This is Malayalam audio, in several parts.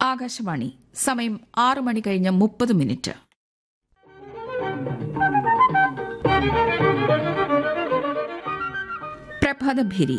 ആകാശവാണി സമയം ആറ് മണി കഴിഞ്ഞ് മുപ്പത് മിനിറ്റ് പ്രഭാതഭേരി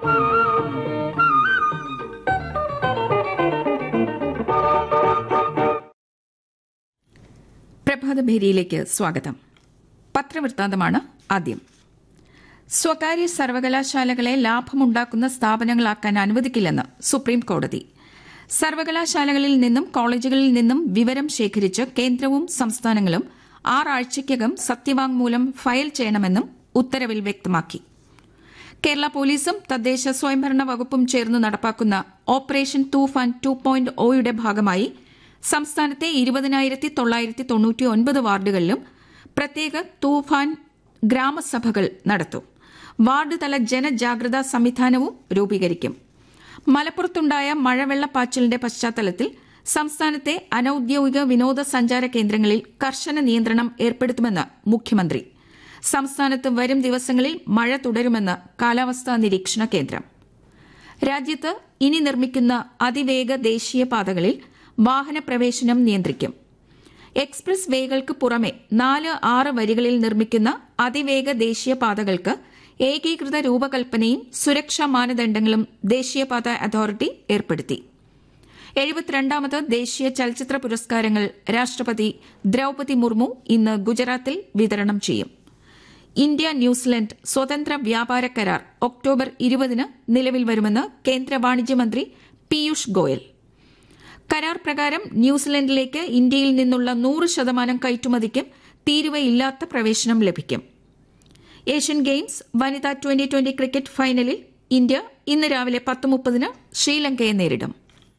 പ്രഭാതഭേരിയിലേക്ക് സ്വാഗതം പത്രവൃത്താന്തമാണ് ആദ്യം സ്വകാര്യ സർവകലാശാലകളെ ലാഭമുണ്ടാക്കുന്ന സ്ഥാപനങ്ങളാക്കാൻ അനുവദിക്കില്ലെന്ന് സുപ്രീം കോടതി സർവകലാശാലകളിൽ നിന്നും കോളേജുകളിൽ നിന്നും വിവരം ശേഖരിച്ച് കേന്ദ്രവും സംസ്ഥാനങ്ങളും ആറാഴ്ചയ്ക്കകം സത്യവാങ്മൂലം ഫയൽ ചെയ്യണമെന്നും ഉത്തരവിൽ വ്യക്തമാക്കി കേരള പോലീസും തദ്ദേശ സ്വയംഭരണ വകുപ്പും ചേർന്ന് നടപ്പാക്കുന്ന ഓപ്പറേഷൻ തൂഫാൻ ടു പോയിന്റ് ഒയുടെ ഭാഗമായി സംസ്ഥാനത്തെ ഇരുപതിനായിരത്തി തൊള്ളായിരത്തി തൊണ്ണൂറ്റി ഒൻപത് വാർഡുകളിലും പ്രത്യേക തൂഫാൻ ഗ്രാമസഭകൾ നടത്തും വാർഡ് തല ജനജാഗ്രതാ സംവിധാനവും രൂപീകരിക്കും മലപ്പുറത്തുണ്ടായ മഴവെള്ളപ്പാച്ചിലിന്റെ പശ്ചാത്തലത്തിൽ സംസ്ഥാനത്തെ അനൌദ്യോഗിക വിനോദസഞ്ചാര കേന്ദ്രങ്ങളിൽ കർശന നിയന്ത്രണം ഏർപ്പെടുത്തുമെന്ന് മുഖ്യമന്ത്രി സംസ്ഥാനത്ത് വരും ദിവസങ്ങളിൽ മഴ തുടരുമെന്ന് കാലാവസ്ഥാ നിരീക്ഷണ കേന്ദ്രം രാജ്യത്ത് ഇനി നിർമ്മിക്കുന്ന അതിവേഗ ദേശീയപാതകളിൽ വാഹന പ്രവേശനം നിയന്ത്രിക്കും എക്സ്പ്രസ് വേകൾക്ക് പുറമെ നാല് ആറ് വരികളിൽ നിർമ്മിക്കുന്ന അതിവേഗ ദേശീയപാതകൾക്ക് ഏകീകൃത രൂപകൽപ്പനയും സുരക്ഷാ മാനദണ്ഡങ്ങളും ദേശീയപാത അതോറിറ്റി ഏർപ്പെടുത്തി എഴുപത്തിരണ്ടാമത് ദേശീയ ചലച്ചിത്ര പുരസ്കാരങ്ങൾ രാഷ്ട്രപതി ദ്രൌപതി മുർമു ഇന്ന് ഗുജറാത്തിൽ വിതരണം ചെയ്യും ഇന്ത്യ ന്യൂസിലൻഡ് സ്വതന്ത്ര വ്യാപാര കരാർ ഒക്ടോബർ ഇരുപതിന് നിലവിൽ വരുമെന്ന് കേന്ദ്ര വാണിജ്യമന്ത്രി പീയൂഷ് ഗോയൽ കരാർ പ്രകാരം ന്യൂസിലൻഡിലേക്ക് ഇന്ത്യയിൽ നിന്നുള്ള നൂറ് ശതമാനം കയറ്റുമതിക്കും തീരുവയില്ലാത്ത പ്രവേശനം ലഭിക്കും ഏഷ്യൻ ഗെയിംസ് വനിതാ ട്വന്റി ട്വന്റി ക്രിക്കറ്റ് ഫൈനലിൽ ഇന്ത്യ ഇന്ന് രാവിലെ പത്ത് മുപ്പതിന് ശ്രീലങ്കയെ നേരിടും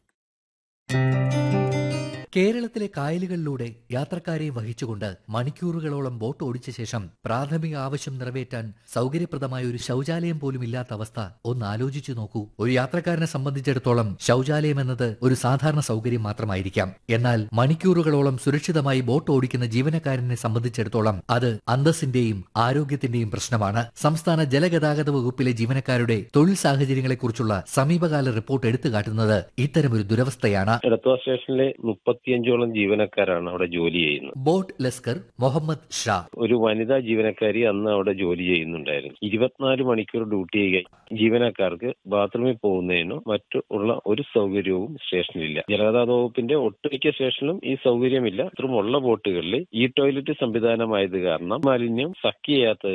കേരളത്തിലെ കായലുകളിലൂടെ യാത്രക്കാരെ വഹിച്ചുകൊണ്ട് മണിക്കൂറുകളോളം ബോട്ട് ഓടിച്ച ശേഷം പ്രാഥമിക ആവശ്യം നിറവേറ്റാൻ സൗകര്യപ്രദമായ ഒരു ശൗചാലയം പോലും ഇല്ലാത്ത അവസ്ഥ ഒന്ന് ആലോചിച്ചു നോക്കൂ ഒരു യാത്രക്കാരനെ സംബന്ധിച്ചിടത്തോളം ശൗചാലയം എന്നത് ഒരു സാധാരണ സൗകര്യം മാത്രമായിരിക്കാം എന്നാൽ മണിക്കൂറുകളോളം സുരക്ഷിതമായി ബോട്ട് ഓടിക്കുന്ന ജീവനക്കാരനെ സംബന്ധിച്ചിടത്തോളം അത് അന്തസ്സിന്റെയും ആരോഗ്യത്തിന്റെയും പ്രശ്നമാണ് സംസ്ഥാന ജലഗതാഗത വകുപ്പിലെ ജീവനക്കാരുടെ തൊഴിൽ സാഹചര്യങ്ങളെക്കുറിച്ചുള്ള സമീപകാല റിപ്പോർട്ട് എടുത്തുകാട്ടുന്നത് ഇത്തരമൊരു ദുരവസ്ഥയാണ് എടത്വ സ്റ്റേഷനിലെ മുപ്പത്തിയഞ്ചോളം ജീവനക്കാരാണ് അവിടെ ജോലി ചെയ്യുന്നത് ബോട്ട് ലസ്കർ മുഹമ്മദ് ഷാ ഒരു വനിതാ ജീവനക്കാരി അന്ന് അവിടെ ജോലി ചെയ്യുന്നുണ്ടായിരുന്നു ഇരുപത്തിനാല് മണിക്കൂർ ഡ്യൂട്ടി ചെയ്യുക ജീവനക്കാർക്ക് ബാത്റൂമിൽ പോകുന്നതിനോ മറ്റു ഉള്ള ഒരു സൗകര്യവും സ്റ്റേഷനിലില്ല ജലഗതാഗത വകുപ്പിന്റെ ഒട്ടുമിക്ക സ്റ്റേഷനിലും ഈ സൗകര്യമില്ല ഇത്രയുമുള്ള ബോട്ടുകളിൽ ഈ ടോയ്ലറ്റ് സംവിധാനമായത് കാരണം മാലിന്യം സക്ക് ചെയ്യാത്തത്